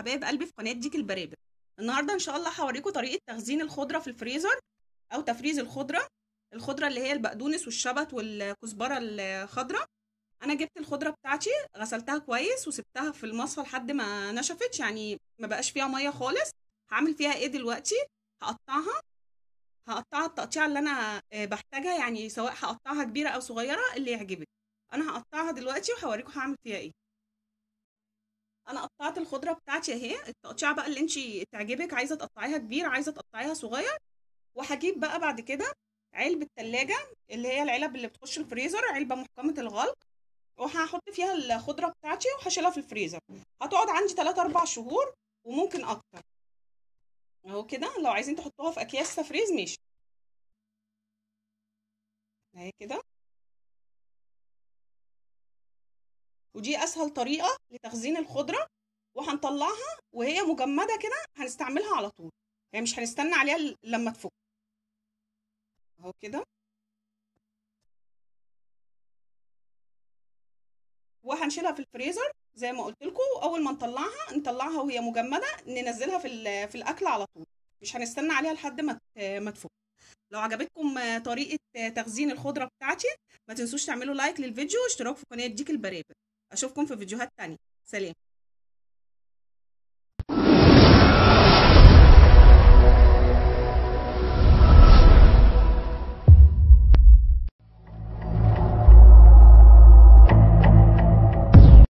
حبايب قلبي في قناه ديك البرابر النهارده ان شاء الله هوريكم طريقه تخزين الخضره في الفريزر او تفريز الخضره الخضره اللي هي البقدونس والشبت والكزبره الخضراء انا جبت الخضره بتاعتي غسلتها كويس وسبتها في المصفى لحد ما نشفت يعني ما بقاش فيها ميه خالص هعمل فيها ايه دلوقتي هقطعها هقطعها التقطيعه اللي انا بحتاجها يعني سواء هقطعها كبيره او صغيره اللي يعجبك انا هقطعها دلوقتي وهوريكم هعمل فيها ايه انا قطعت الخضره بتاعتي اهي التقطيعه بقى اللي انت تعجبك عايزه تقطعيها كبير عايزه تقطعيها صغير وهجيب بقى بعد كده علبه تلاجة اللي هي العلب اللي بتخش الفريزر علبه محكمه الغلق وهحط فيها الخضره بتاعتي وهشيلها في الفريزر هتقعد عندي 3 4 شهور وممكن اكتر اهو كده لو عايزين تحطوها في اكياس تفريز ماشي اهي كده ودي اسهل طريقه لتخزين الخضره وهنطلعها وهي مجمده كده هنستعملها على طول يعني مش هنستنى عليها لما تفك اهو كده وهنشيلها في الفريزر زي ما قلت لكم اول ما نطلعها نطلعها وهي مجمده ننزلها في في الاكل على طول مش هنستنى عليها لحد ما ما تفك لو عجبتكم طريقه تخزين الخضره بتاعتي ما تنسوش تعملوا لايك للفيديو واشتراك في قناه ديك البرابر اشوفكم في فيديوهات تانية سلام